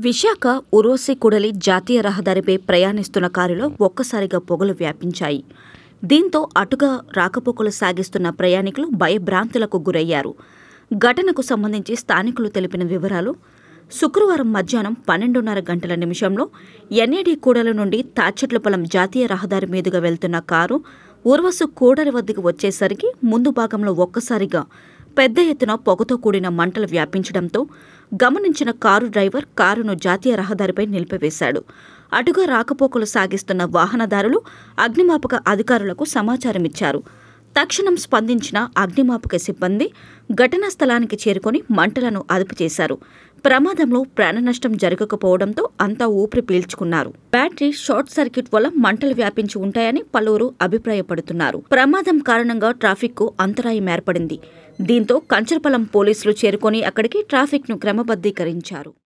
విశాఖ ఉరోసి కుడలి జాతీయ రహదారిపై ప్రయాణిస్తున్న కారులో ఒక్కసారిగా పొగలు వ్యాపించాయి దీంతో అటుగా రాకపోకలు సాగిస్తున్న ప్రయాణికులు భయభ్రాంతులకు గురయ్యారు ఘటనకు సంబంధించి స్థానికులు తెలిపిన వివరాలు శుక్రవారం మధ్యాహ్నం పన్నెండున్నర గంటల నిమిషంలో ఎన్ఏడి కూడల నుండి తాచెట్లపొలం జాతీయ రహదారి మీదుగా వెళ్తున్న కారు ఊర్వసు కూడలి వద్దకు వచ్చేసరికి ముందు భాగంలో ఒక్కసారిగా పెద్ద ఎత్తున పొగతో కూడిన మంటలు వ్యాపించడంతో గమనించిన కారు డ్రైవర్ కారును జాతీయ రహదారిపై నిలిపివేశాడు అటుగా రాకపోకలు సాగిస్తున్న వాహనదారులు అగ్నిమాపక అధికారులకు సమాచారం ఇచ్చారు తక్షణం స్పందించిన అగ్నిమాపక సిబ్బంది ఘటనా స్థలానికి చేరుకొని మంటలను అదుపు చేశారు ప్రమాదంలో ప్రాణనష్టం జరగకపోవడంతో అంతా ఊపిరి పీల్చుకున్నారు బ్యాటరీ షార్ట్ సర్క్యూట్ వల్ల మంటలు వ్యాపించి ఉంటాయని పలువురు అభిప్రాయపడుతున్నారు ప్రమాదం కారణంగా ట్రాఫిక్ కు అంతరాయం ఏర్పడింది దీంతో కంచరపల్లం పోలీసులు చేరుకొని అక్కడికి ట్రాఫిక్ ను క్రమబద్ధీకరించారు